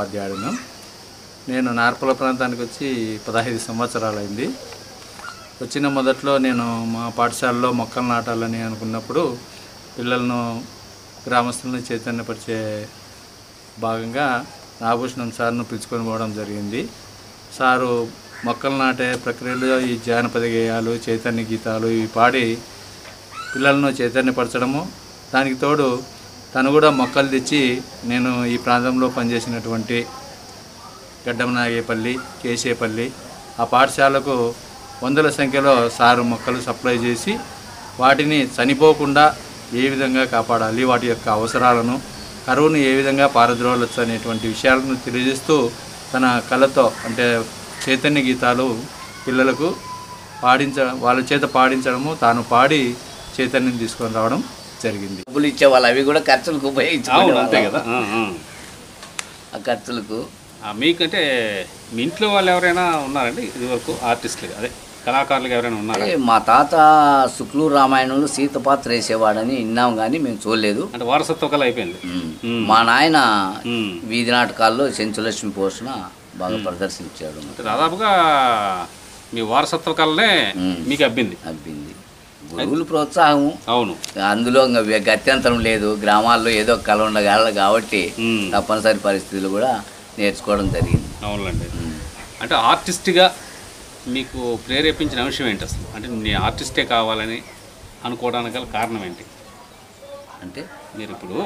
ఉపాధ్యాయుడును నేను నార్పల ప్రాంతానికి వచ్చి పదహైదు సంవత్సరాలైంది వచ్చిన మొదట్లో నేను మా పాఠశాలలో మొక్కలు నాటాలని అనుకున్నప్పుడు పిల్లలను గ్రామస్తులను చైతన్యపరిచే భాగంగా నాగభూషణం సార్ను పిలుచుకొని పోవడం జరిగింది సారు మొక్కలు నాటే ప్రక్రియలో ఈ జానపద గేయాలు చైతన్య గీతాలు ఇవి పాడి పిల్లలను చైతన్యపరచడము దానికి తోడు తను కూడా మొక్కలు తెచ్చి నేను ఈ ప్రాంతంలో పనిచేసినటువంటి గడ్డం నాగేపల్లి కేసేపల్లి ఆ పాఠశాలకు వందల సంఖ్యలో సారు మొక్కలు సప్లై చేసి వాటిని చనిపోకుండా ఏ విధంగా కాపాడాలి వాటి యొక్క అవసరాలను కరువును ఏ విధంగా పారద్రోలచ్చు అనేటువంటి విషయాలను తెలియజేస్తూ తన కళతో అంటే చైతన్య గీతాలు పిల్లలకు పాడించ వాళ్ళ చేత పాడించడము తాను పాడి చైతన్యం తీసుకొని రావడం జరిగింది డబ్బులు ఇచ్చేవాళ్ళు అవి కూడా ఖర్చులకు అవును ఉపయోగించుకునే అంతే కదా ఆ, ఆ. ఆ ఖర్చులకు ఆ, మీకంటే మీ ఇంట్లో వాళ్ళు ఎవరైనా ఉన్నారండి ఇదివరకు ఆర్టిస్టులు అదే కళాకారులు ఎవరైనా ఉన్నారా ఏ, మా తాత శుక్లూరు రామాయణంలో సీత పాత్ర వేసేవాడని విన్నాం కానీ మేము చూడలేదు అంటే వారసత్వ కళ అయిపోయింది ఉమ్. ఉమ్. మా నాయన ఉమ్. వీధి నాటకాల్లో చెంచులక్ష్మి పోషణ బాగా ప్రదర్శించాడు అంటే దాదాపుగా మీ వారసత్వ కళనే ఉమ్. మీకు అబ్బింది అబ్బింది గురువుల ప్రోత్సాహం అవును అందులో ఇంకా వ్య- గత్యంతరం లేదు గ్రామాల్లో ఏదో ఒక కళ ఉండగలరు కాబట్టి ఉమ్. తప్పనిసరి పరిస్థితులు కూడా నేర్చుకోవడం జరిగింది అవునులేండి ఉమ్. అంటే ఆర్టిస్ట్గా మీకు ప్రేరేపించిన అంశం ఏంటి అసలు అంటే నేను ఆర్టిస్టే కావాలని అనుకోవడానికి గల కారణం ఏంటి అంటే మీరు ఇప్పుడు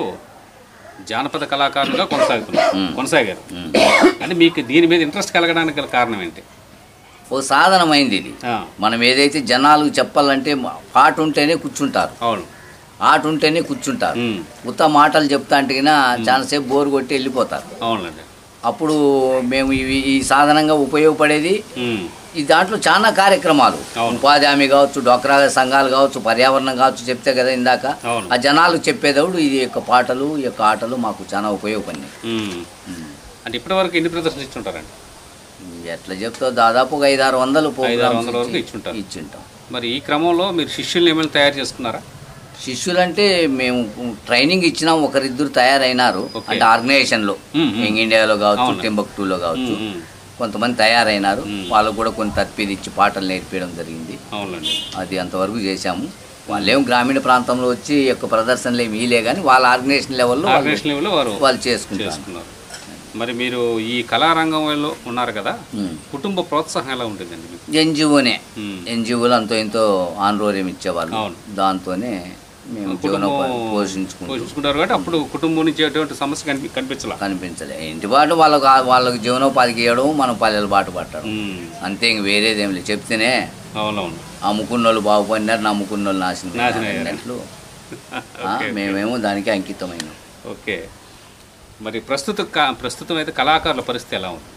జానపద కళాకారులుగా కొనసాగుతున్నారు కొనసాగారు ఉమ్. అంటే మీకు దీని మీద ఇంట్రెస్ట్ కలగడానికి గల కారణం ఏంటి ఓ సాధనమైంది ఇది ఆ, మనం ఏదైతే జనాలకు చెప్పాలంటే మా- పాట ఉంటేనే కూర్చుంటారు అవును ఆట ఉంటేనే కూర్చుంటారు ఉమ్, ఉత్త మాటలు చెప్తా అంటే చాలాసేపు బోరు కొట్టి వెళ్ళిపోతారు అవునులేండి అప్పుడు మేము ఇవి ఈ సాధనంగా ఉపయోగపడేది ఉమ్, ఈ దాంట్లో చాలా కార్యక్రమాలు అవును. ఉపాధి హామీ కావచ్చు డోక్రా సంఘాలు కావచ్చు పర్యావరణం కావచ్చు చెప్తే కదా ఇందాక అవును. ఆ జనాలకు చెప్పేటప్పుడు ఇది యొక్క పాటలు ఈ యొక్క ఆటలు మాకు చాలా ఉపయోగపడినాయి ఉమ్. ఉమ్. అంటే ఇప్పటివరకు ఎన్ని ప్రదర్శనలు ఇచ్చుంటారండి ఎట్లా చెప్తావు దాదాపు ఒక ఐదారు వందలు ఐదారు ప్రోగ్రామ్స్ వందల వరకు ఇచ్చి- ఇచ్చుంటారు. ఇచ్చుంటాం మరి ఈ క్రమంలో మీరు శిష్యుల్ని ఏమైనా తయారు చేసుకున్నారా శిష్యులంటే మేము ట్రైనింగ్ ఇచ్చినాం ఒకరిద్దరు తయారైనారు ఓకే. అంటే ఆర్గనైజేషన్ లో మ్మ్, మ్మ్. యంగ్ ఇండియాలో కావచ్చు అవును. టింబక్టూలో కావచ్చు ఉమ్, ఉమ్, కొంతమంది తయారైనారు మ్మ్. వాళ్ళకు కూడా కొంత తర్పీది ఇచ్చి పాటలు నేర్పించడం జరిగింది అవునులేండి అది అంతవరకు చేశాము వాళ్ళేం గ్రామీణ ప్రాంతంలో వచ్చి ఈ యొక్క ప్రదర్శనలు ఏమి ఇలే కానీ వాళ్ళ ఆర్గనైజేషన్ లెవెల్లో వాళ్ళు- ఆర్గనైజేషన్ లెవెల్లో వారు వాళ్ళు చేసుకుంటారు చేసుకున్నారు మరి మీరు ఈ కళారంగంలో ఉన్నారు కదా మ్మ్. కుటుంబ ప్రోత్సాహం ఎలా ఉంటుందండి మీకు ఎన్జిఓనే ఉమ్. ఎన్జిఓలు అంతో ఎంతో ఆన్రోర్యం ఇచ్చేవాళ్ళు అవును. దాంతోనే మేము జీవనోపాధి పోషించుకుంటూ పోషించుకుంటారు కాబట్టి అప్పుడు కుటుంబం నుంచి ఎటువంటి సమస్య కనిపి కనిపించలా కనిపించలే ఇంటి బాటు వాళ్ళకు వాళ్ళకి జీవనోపాధికి ఇవ్వడం మనం పల్లెల బాట పట్టడం ఉమ్, అంతే ఇంక వేరేదేం లేదు చెప్తేనే అవునవును అమ్ముకున్న వాళ్ళు బాగుపడినారు నమ్ముకున్న వాళ్ళు నాశనం నాశనం అయినారు అయ్యారు. అన్నట్లు ఆ, ఓకే మేమేమో దానికి అంకితమైన ఓకే మరి ప్రస్తుత కా- ప్రస్తుతం అయితే కళాకారుల పరిస్థితి ఎలా ఉంది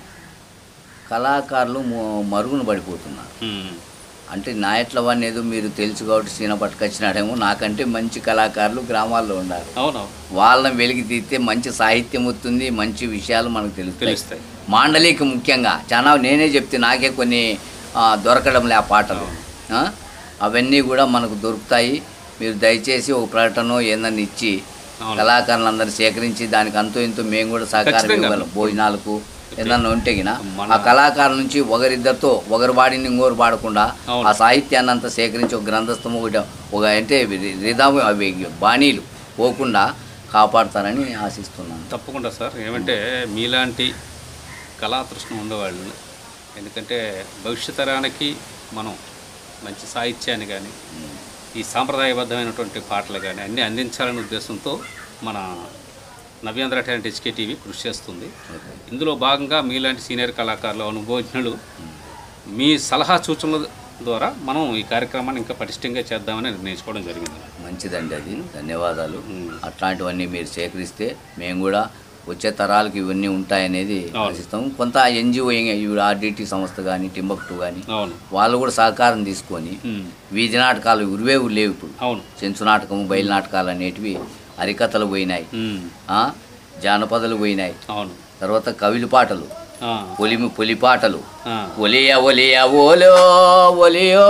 కళాకారులు మొ- మరుగున పడిపోతున్నారు ఉమ్, అంటే నా ఎట్ల వాడిని ఏదో మీరు తెలుసు కాబట్టి సీన పట్టుకొచ్చినాడేమో నాకంటే మంచి కళాకారులు గ్రామాల్లో ఉన్నారు అవునవును వాళ్ళని వెలికి తీస్తే మంచి సాహిత్యం వస్తుంది మంచి విషయాలు మనకు తెలుస్తాయి తెలుస్తాయి మాండలిక ముఖ్యంగా చాలా నేనే చెప్తే నాకే కొన్ని ఆ, దొరకడం లే ఆ పాటలు ఆ? అవన్నీ కూడా మనకు దొరుకుతాయి మీరు దయచేసి ఒక ప్రకటన ఏందని ఇచ్చి అవును. కళాకారులందరినీ సేకరించి దానికి అంతో ఇంతో మేము కూడా సహకారం ఖచ్చితంగా. ఇవ్వాలి భోజనాలకు ఏదన్నా ఉంటే గిన మన- ఆ కళాకారుల నుంచి ఒకరిద్దరితో ఒకరు పాడింది ఇంకోరు పాడకుండా అవును. ఆ సాహిత్యాన్ని అంతా సేకరించి ఒక గ్రంథస్థం ఒకటి ఒక అంటే రిధాము అవి బాణీలు పోకుండా కాపాడతారని ఆశిస్తున్నాను తప్పకుండా సార్ ఏమంటే మీలాంటి కళాతృష్ణ ఉండేవాళ్ళు ఎందుకంటే భవిష్యత్ తరానికి మనం మంచి సాహిత్యాన్ని కానీ ఈ సాంప్రదాయబద్ధమైనటువంటి పాటలు కానీ అన్నీ అందించాలనే ఉద్దేశంతో మన నవ్యాంధ్ర టాలెంట్ హెచ్కే టీవీ కృషి చేస్తుంది ఇందులో భాగంగా మీలాంటి సీనియర్ కళాకారులు అనుభవజ్ఞులు మీ సలహా సూచనల ద్వారా మనం ఈ కార్యక్రమాన్ని ఇంకా పటిష్టంగా చేద్దామని నిర్ణయించుకోవడం జరిగింది మంచిదండి అది ధన్యవాదాలు మ్మ్. అట్లాంటివన్నీ మీరు సేకరిస్తే మేము కూడా వచ్చే తరాలకు ఇవన్నీ ఉంటాయనేది అవును. ఆశిస్తాం కొంత ఎన్జిఓ ఆర్డిటి సంస్థ కానీ టింబక్టు కానీ అవును వాళ్ళు కూడా సహకారం తీసుకొని ఉమ్, వీధి నాటకాలు ఉరివేవు లేవు ఇప్పుడు అవును చెంచు నాటకము బయలు నాటకాలు అనేటివి హరికథలు పోయినాయి ఉమ్, ఆ, జానపదలు పోయినాయి అవును తర్వాత కవిలి పాటలు ఆ, పొలిమి పొలి పాటలు ఆ, ఒలియ ఒలియ ఓలో ఒలియో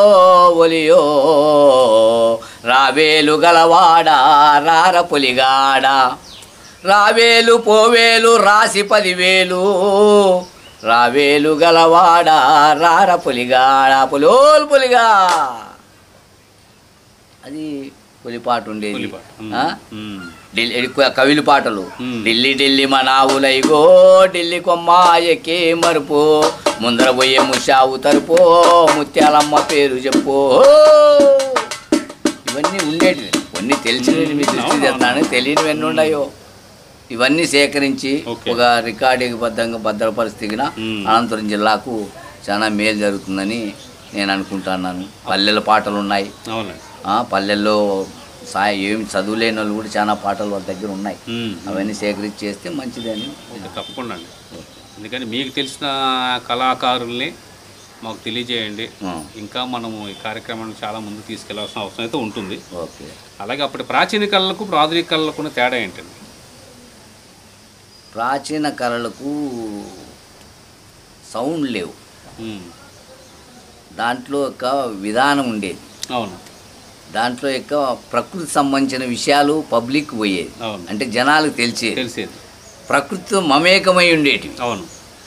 ఒలియో రావేలు గలవాడ రార పొలిగాడ రావేలు పోవేలు రాసి పదివేలు రావేలు గలవాడ రార పులిగాడ పులోలు పులిగా అది పులిపాట ఉండేది పులిపాట. ఉమ్. ఆ? ఉమ్. ఢిల్లీ ఎక్కువ కవిలు పాటలు మ్మ్. ఢిల్లీ ఢిల్లీ మనావులైగో ఢిల్లీ కొమ్మ ఎక్కే మరుపు ముందర పోయే ముషావు తరుపో ముత్యాలమ్మ పేరు చెప్పు ఇవన్నీ ఉండేటివి కొన్ని తెలిసినవి మీ దృష్టి అవును, తెస్తాను తెలియనివి ఎన్ని ఉన్నాయో ఇవన్నీ సేకరించి ఓకే. ఒక రికార్డింగ్ బద్దంగా భద్రపరిస్థితిన మ్మ్. అనంతపురం జిల్లాకు చాలా మేలు జరుగుతుందని నేను అనుకుంటున్నాను పల్లెల పాటలు ఉన్నాయి అవునండి ఆ, పల్లెల్లో సాయ ఏమి చదువులేని వాళ్ళు కూడా చాలా పాటలు వాళ్ళ దగ్గర ఉన్నాయి ఉమ్. అవన్నీ సేకరించి చేస్తే మంచిదని ఓకే తప్పకుండా అండి ఎందుకని మీకు తెలిసిన కళాకారుల్ని మాకు తెలియజేయండి ఆ, ఇంకా మనము ఈ కార్యక్రమాన్ని చాలా ముందు తీసుకెళ్లాల్సిన అవసరం అయితే ఉంటుంది ఓకే అలాగే అప్పటి ప్రాచీన కళలకు ఇప్పుడు ఆధునిక కళలకు ఉన్న తేడా ఏంటండి ప్రాచీన కళలకు సౌండ్ లేవు ఉమ్. దాంట్లో ఒక విధానం ఉండేది అవును దాంట్లో యొక్క ప్రకృతి సంబంధించిన విషయాలు పబ్లిక్ పోయేది అవును అంటే జనాలకు తెలిసేది తెలిసేది ప్రకృతితో మమేకమై ఉండేటివి అవును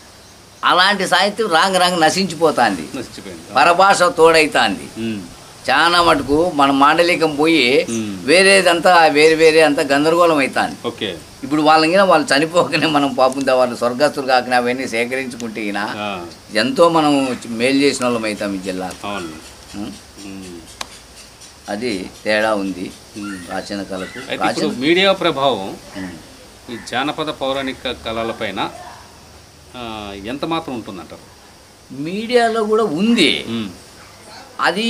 అలాంటి సాహిత్యం రాంగ రాంగ నశించిపోతాంది నచ్చిపోయింది పరభాష తోడైతాంది ఉమ్. చాలా మటుకు మన మాండలికం పోయి ఉమ్. వేరేదంతా వేరే వేరే అంతా గందరగోళం అవుతాంది ఓకే ఇప్పుడు వాళ్ళకి వాళ్ళు చనిపోకనే మనం పాపం వాళ్ళు స్వర్గస్తులు కాకనే అవన్నీ సేకరించుకుంటే గిన ఆ, ఎంతో మనం మేలు చేసిన వాళ్ళం అవుతాం ఈ జిల్లా అవును ఉమ్. అది తేడా ఉంది ఉమ్. ప్రాచీన కళకు అయితే ఇప్పుడు ప్రాచీన మీడియా ప్రభావం ఉమ్. ఈ జానపద పౌరాణిక కళలపైన ఆ, ఎంత మాత్రం ఉంటుందంటారు మీడియాలో కూడా ఉంది ఉమ్. అది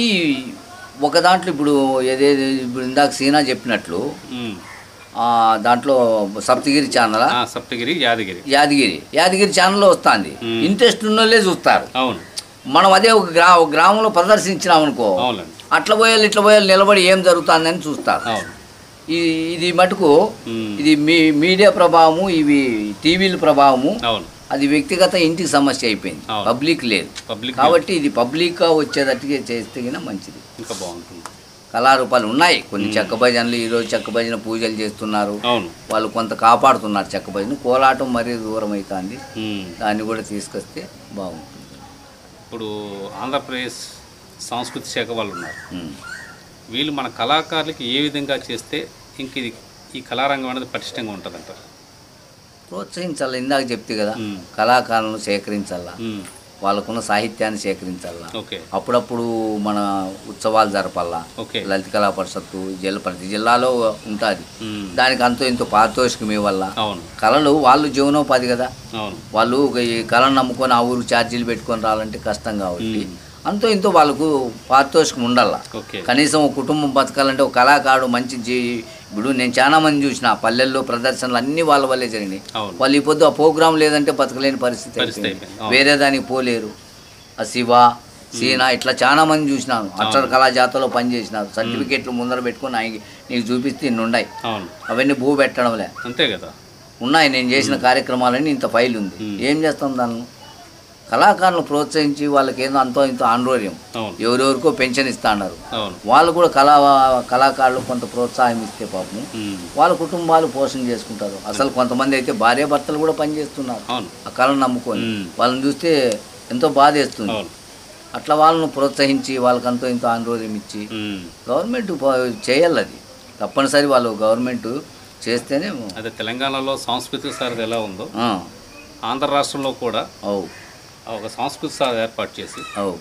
ఒక దాంట్లో ఇప్పుడు ఏదేది ఇప్పుడు ఇందాక సీనా చెప్పినట్లు ఉమ్. ఆ, దాంట్లో సప్తగిరి ఛానల్ ఆ, సప్తగిరి యాదగిరి యాదగిరి యాదగిరి ఛానల్లో వస్తుంది మ్మ్. ఇంట్రెస్ట్ ఉన్నోళ్ళే చూస్తారు అవును మనం అదే ఒక గ్రా ఒక గ్రామంలో ప్రదర్శించినాం అనుకో అవునండి అట్లా పోయాలి ఇట్లా పోయాలి నిలబడి ఏం జరుగుతుందని చూస్తారు అవును ఈ ఇది మటుకు ఉమ్. ఇది మీ మీడియా ప్రభావము ఇవి టీవీల ప్రభావము అవును అది వ్యక్తిగత ఇంటికి సమస్య అయిపోయింది అవును. పబ్లిక్ లేదు పబ్లిక్ కాబట్టి ఇది పబ్లిక్గా వచ్చేటట్టుగా చేస్తే గిన మంచిది ఇంకా బాగుంటుంది కళారూపాలు ఉన్నాయి కొన్ని చెక్క భజనలు ఈరోజు చెక్క భజన పూజలు చేస్తున్నారు అవును వాళ్ళు కొంత కాపాడుతున్నారు చెక్క భజన కోలాటం మరీ దూరం అవుతుంది ఉమ్. దాన్ని కూడా తీసుకొస్తే బాగుంటుంది ఇప్పుడు ఆంధ్రప్రదేశ్ సాంస్కృతిక శాఖ వాళ్ళు ఉన్నారు ఉమ్. వీళ్ళు మన కళాకారులకి ఏ విధంగా చేస్తే ఇంక ఇది ఈ కళారంగం అనేది పటిష్టంగా ఉంటుందంటారు ప్రోత్సహించాలి ఇందాక చెప్తే కదా ఉమ్. కళాకారులను సేకరించాలా ఉమ్. వాళ్ళకున్న సాహిత్యాన్ని సేకరించాలా ఓకే అప్పుడప్పుడు మన ఉత్సవాలు జరపాలా ఓకే లలిత కళా పరిషత్తు జిల్లా ప్రతి జిల్లాలో ఉంటుంది ఉమ్. దానికి అంతో ఇంతో పారితోషికం ఇవ్వాల అవును కళలు వాళ్ళు జీవనోపాధి కదా అవును వాళ్ళు ఈ కళను నమ్ముకొని ఆ ఊరు ఛార్జీలు పెట్టుకొని రావాలంటే కష్టం కాబట్టి ఉమ్. అంతో ఇంతో వాళ్ళకు పారితోషికం ఉండాల ఓకే కనీసం ఒక కుటుంబం బతకాలంటే ఒక కళాకారుడు మంచి జీ ఇప్పుడు నేను చాలా మంది చూసిన పల్లెల్లో ప్రదర్శనలు అన్ని వాళ్ళ వల్లే జరిగినాయి అవును వాళ్ళు ఈ పొద్దు ఆ ప్రోగ్రామ్ లేదంటే బతకలేని పరిస్థితి పరిస్థితి అయిపోయింది. అయిపోయింది. అవును. వేరే దానికి పోలేరు ఆ శివ సీనా ఇట్లా చాలా మంది చూసినాను అక్షర కళా జాతరలో పనిచేసినారు సర్టిఫికెట్లు ముందర పెట్టుకొని ఆయన నీకు చూపిస్తే ఇన్ని ఉన్నాయి అవును అవన్నీ భూ పెట్టడంలే అంతే కదా ఉన్నాయి నేను చేసిన కార్యక్రమాలన్నీ ఇంత ఫైల్ ఉంది మ్మ్. ఏం చేస్తాం దాన్ని కళాకారులను ప్రోత్సహించి వాళ్ళకి ఏదో అంతో ఇంతో ఆందోళన అవును ఎవరెవరికో పెన్షన్ ఇస్తా అన్నారు అవును వాళ్ళు కూడా కళా కళాకారులు కొంత ప్రోత్సాహం ఇస్తే పాపం ఉమ్. వాళ్ళ కుటుంబాలు పోషణ చేసుకుంటారు అసలు కొంతమంది అయితే భార్య భర్తలు కూడా పనిచేస్తున్నారు అవును ఆ కళను నమ్ముకొని మ్మ్. వాళ్ళని చూస్తే ఎంతో బాధేస్తుంది అవును అట్లా వాళ్ళను ప్రోత్సహించి వాళ్ళకి అంతో ఇంతో ఆందోళన ఇచ్చి ఉమ్. గవర్నమెంట్ ప- చేయాలి అది తప్పనిసరి వాళ్ళు గవర్నమెంట్ చేస్తేనే అదే తెలంగాణలో సాంస్కృతిక సారథి ఎలా ఉందో ఆ, ఆంధ్ర రాష్ట్రంలో కూడా అవు ఆ ఒక సాంస్కృతిక సారథి ఏర్పాటు చేసి అవు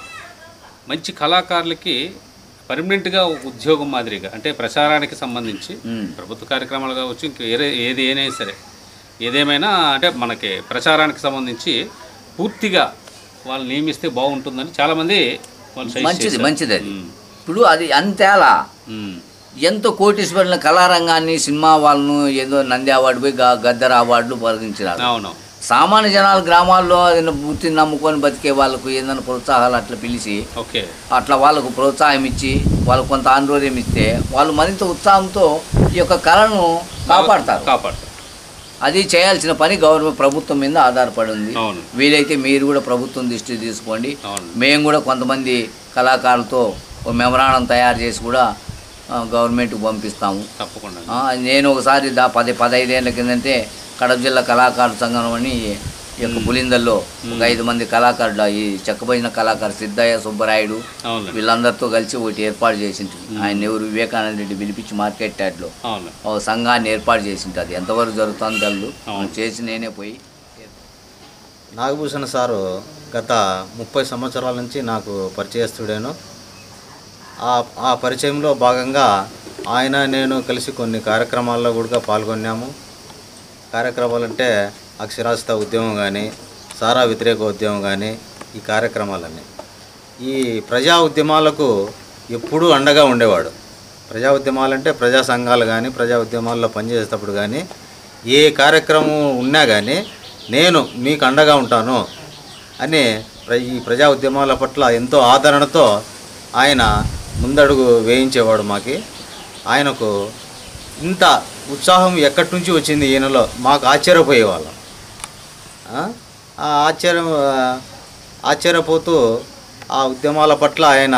మంచి కళాకారులకి పర్మనెంట్గా ఒక ఉద్యోగం మాదిరిగా అంటే ప్రచారానికి సంబంధించి మ్మ్. ప్రభుత్వ కార్యక్రమాలు కావచ్చు ఇంక వేరే ఏది ఏదైనా సరే ఏదేమైనా అంటే మనకి ప్రచారానికి సంబంధించి పూర్తిగా వాళ్ళు నియమిస్తే బాగుంటుందని చాలామంది వాళ్ళు సజెస్ట్ మంచిది చేశారు. మంచిది అది మ్మ్. ఇప్పుడు అది అంతేలా మ్మ్. ఎంతో కోటీశ్వరుల కళారంగాన్ని సినిమా వాళ్ళను ఏదో నంది అవార్డు పోయి గ- గద్దర అవార్డులు పరిగించినారు అవును సామాన్య జనాలు గ్రామాల్లో ఏదైనా వృత్తిని నమ్ముకొని బతికే వాళ్ళకు ఏదైనా ప్రోత్సాహాలు అట్లా పిలిచి ఓకే అట్లా వాళ్ళకు ప్రోత్సాహం ఇచ్చి వాళ్ళకు కొంత ఆందోళన ఇస్తే వాళ్ళు మరింత ఉత్సాహంతో ఈ యొక్క కళను కాపాడతారు కాపాడతారు అది చేయాల్సిన పని గవర్నమెంట్ ప్రభుత్వం మీద ఆధారపడి ఉంది అవును వీలైతే మీరు కూడా ప్రభుత్వం దృష్టి తీసుకోండి అవును మేము కూడా కొంతమంది కళాకారులతో ఒక మెమరాండం తయారు చేసి కూడా ఆ, గవర్నమెంట్కి పంపిస్తాము తప్పకుండా ఆ, నేను ఒకసారి దా పది పదహైదేళ్ల కిందంటే కడప జిల్లా కళాకారుల సంఘం అని ఈ యొక్క పులిందల్లో ఒక ఐదు మంది కళాకారులు ఈ చెక్కబడిన కళాకారు సిద్ధయ్య సుబ్బరాయుడు అవును వీళ్ళందరితో కలిసి ఒకటి ఏర్పాటు చేసింటి ఆయన ఎవరు వివేకానంద రెడ్డి పిలిపించి మార్కెట్ యార్డ్లో అవును ఒక సంఘాన్ని ఏర్పాటు చేసింటి అది ఎంతవరకు జరుగుతుందో తెలు అవును. చేసి నేనే పోయి నాగభూషణ సారు గత ముప్పై సంవత్సరాల నుంచి నాకు పరిచయస్తుడాను ఆ ఆ పరిచయంలో భాగంగా ఆయన నేను కలిసి కొన్ని కార్యక్రమాల్లో కూడా పాల్గొన్నాము కార్యక్రమాలు అంటే అక్షరాస్యత ఉద్యమం కానీ సారా వ్యతిరేక ఉద్యమం కానీ ఈ కార్యక్రమాలన్నీ ఈ ప్రజా ఉద్యమాలకు ఎప్పుడూ అండగా ఉండేవాడు ప్రజా ఉద్యమాలంటే ప్రజా సంఘాలు కానీ ప్రజా ఉద్యమాల్లో పనిచేసేటప్పుడు కానీ ఏ కార్యక్రమం ఉన్నా కానీ నేను మీకు అండగా ఉంటాను అని ప్ర- ఈ ప్రజా ఉద్యమాల పట్ల ఎంతో ఆదరణతో ఆయన ముందడుగు వేయించేవాడు మాకి ఆయనకు ఇంత ఉత్సాహం ఎక్కడి నుంచి వచ్చింది ఈయనలో మాకు ఆశ్చర్యపోయేవాళ్ళం ఆ ఆ ఆశ్చర్యం ఆ, ఆశ్చర్యపోతూ ఆ ఉద్యమాల పట్ల ఆయన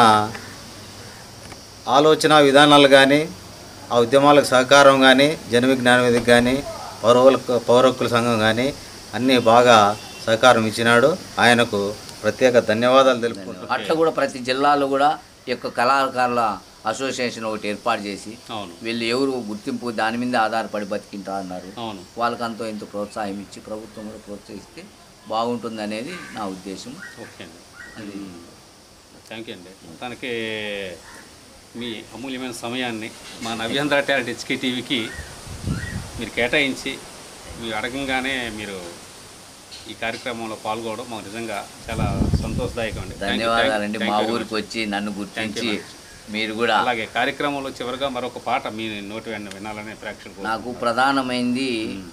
ఆలోచన విధానాలు కానీ ఆ ఉద్యమాలకు సహకారం కానీ జన విజ్ఞాన వేదిక కానీ పౌర పౌర హక్కుల సంఘం కానీ అన్నీ బాగా సహకారం ఇచ్చినాడు ఆయనకు ప్రత్యేక ధన్యవాదాలు తెలుపుకుంటున్నాను అట్లా కూడా ప్రతి జిల్లాలో కూడా ఈ యొక్క కళాకారుల అసోసియేషన్ ఒకటి ఏర్పాటు చేసి అవును వీళ్ళు ఎవరు గుర్తింపు దాని మీద ఆధారపడి బతికింటా అన్నారు అవును వాళ్ళకి అంతో ఇంత ప్రోత్సాహం ఇచ్చి ప్రభుత్వం కూడా ప్రోత్సహిస్తే బాగుంటుంది అనేది నా ఉద్దేశం ఓకే అండి అది థ్యాంక్ యూ అండి మొత్తానికి మీ అమూల్యమైన సమయాన్ని మా నవ్యాంధ్ర టాలెంట్ హెచ్కే టీవీకి మీరు కేటాయించి మీరు అడగంగానే మీరు ఈ కార్యక్రమంలో పాల్గొనడం మాకు నిజంగా చాలా సంతోషదాయకం అండి Thank you, thank you, ధన్యవాదాలండి thank మా you very ఊరికి much. వచ్చి నన్ను గుర్తించి much. మీరు కూడా అలాగే కార్యక్రమంలో చివరిగా మరొక పాట మీ నోటి వెన్న వినాలనే ప్రేక్షకులు నాకు ప్రధానమైంది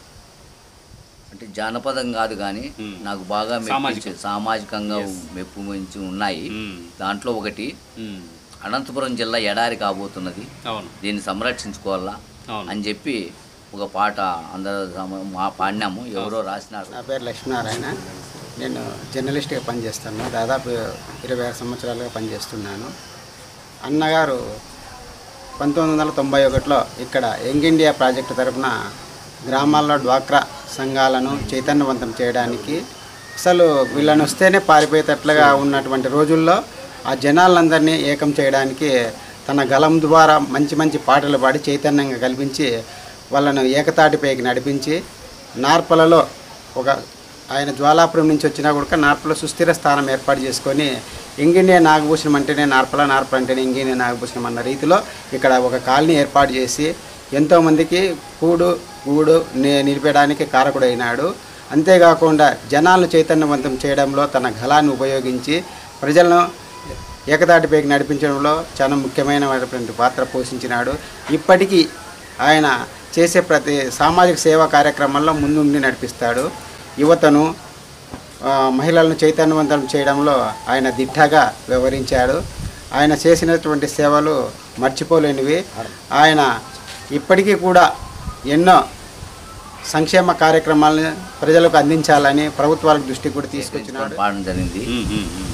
అంటే జానపదం కాదు కానీ మ్మ్. నాకు బాగా సామాజికం. మెప్పించే సామాజికంగా మెప్పు మంచి ఉన్నాయి మ్మ్. దాంట్లో ఒకటి మ్మ్. అనంతపురం జిల్లా ఎడారి కాబోతున్నది అవును దీన్ని సంరక్షించుకోవాలా అవును అని చెప్పి ఒక పాట అందరూ సమ- మా పాడినాము ఎవరో రాసినారు నా పేరు లక్ష్మీనారాయణ నేను జర్నలిస్ట్గా పనిచేస్తాను దాదాపు ఇరవై ఆరు సంవత్సరాలుగా పనిచేస్తున్నాను అన్నగారు పంతొమ్మిది వందల తొంభై ఒకటిలో ఇక్కడ యంగ్ ఇండియా ప్రాజెక్టు తరపున గ్రామాల్లో డ్వాక్రా సంఘాలను చైతన్యవంతం చేయడానికి అసలు వీళ్ళని వస్తేనే పారిపోయేటట్లుగా ఉన్నటువంటి రోజుల్లో ఆ జనాలందరినీ ఏకం చేయడానికి తన గలం ద్వారా మంచి మంచి పాటలు పాడి చైతన్యంగా కల్పించి వాళ్ళను ఏకతాటిపైకి నడిపించి నార్పలలో ఒక ఆయన జ్వాలాపురం నుంచి వచ్చినా కూడా నార్పలో సుస్థిర స్థానం ఏర్పాటు చేసుకొని ఇంగినే నాగభూషణం అంటేనే నార్పల నార్పల అంటేనే ఇంగినే నాగభూషణం అన్న రీతిలో ఇక్కడ ఒక కాలనీ ఏర్పాటు చేసి ఎంతోమందికి కూడు గూడు ని- నిలిపేయడానికి కారకుడైనాడు అంతేకాకుండా జనాలను చైతన్యవంతం చేయడంలో తన గలాన్ని ఉపయోగించి ప్రజలను ఏకతాటిపైకి నడిపించడంలో చాలా ముఖ్యమైనటువంటి పాత్ర పోషించినాడు ఇప్పటికీ ఆయన చేసే ప్రతి సామాజిక సేవా కార్యక్రమాల్లో ముందుండి నడిపిస్తాడు యువతను ఆ, మహిళలను చైతన్యవంతం చేయడంలో ఆయన దిట్టగా వ్యవహరించాడు ఆయన చేసినటువంటి సేవలు మర్చిపోలేనివి ఆయన ఇప్పటికీ కూడా ఎన్నో సంక్షేమ కార్యక్రమాలను ప్రజలకు అందించాలని ప్రభుత్వాల దృష్టికి కూడా తీసుకొచ్చినాడు పాడడం జరిగింది మ్మ్, మ్మ్, మ్మ్.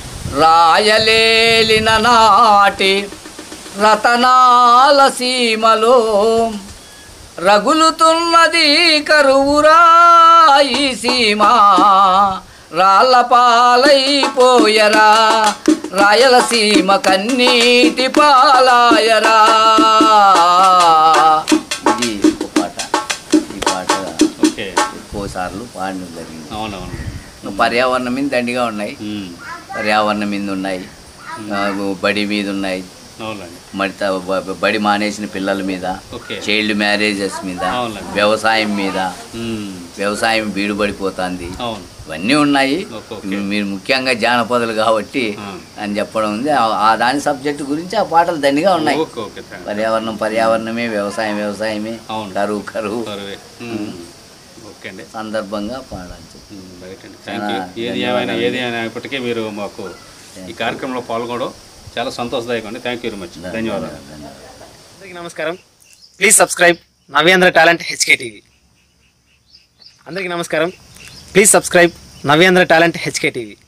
రాయలేలిన నాటి రతనాల సీమలో రగులుతున్నది కరువురాయి సీమ రాళ్ళ పాలైపోయరా రాయలసీమ కన్నీటి పాలాయరా ఇది ఒక పాట ఈ పాట ఓకే ఎక్కువ సార్లు పాడడం జరిగింది అవునవును పర్యావరణం మీద దండిగా ఉన్నాయి మ్మ్. పర్యావరణం మీద ఉన్నాయి ఆ, బడి మీద ఉన్నాయి అవునండి మడిత బ- బడి మానేసిన పిల్లల మీద ఓకే చైల్డ్ మ్యారేజెస్ మీద అవునండి. వ్యవసాయం మీద మ్మ్. వ్యవసాయం బీడుపడిపోతుంది అవును ఇవన్నీ ఉన్నాయి ఓకే, ఓకే. మీరు ముఖ్యంగా జానపదులు కాబట్టి ఆ. అని చెప్పడం ఉంది ఆ- ఆ దాని సబ్జెక్ట్ గురించి ఆ పాటలు దండిగా ఉన్నాయి ఓకే ఓకే థ్యాంక్ పర్యావరణం పర్యావరణమే వ్యవసాయం వ్యవసాయమే అవును. కరువు కరువు సర్వే మ్మ్. ఓకే అండి సందర్భంగా పాడాలి మ్మ్, రైట్ అండి థ్యాంక్ యూ చాలా ఏది ఏమైనా ధన్యవాదాలు. ఏది అయినప్పటికీ మీరు మాకు ఈ కార్యక్రమంలో పాల్గొనడం చాలా సంతోషదాయకం అండి థ్యాంక్ యూ వెరీ మచ్ ధన్యవాదాలు అందరికీ నమస్కారం please subscribe Navyandhra talent HK TV అందరికీ నమస్కారం please subscribe Navyandhra talent HK TV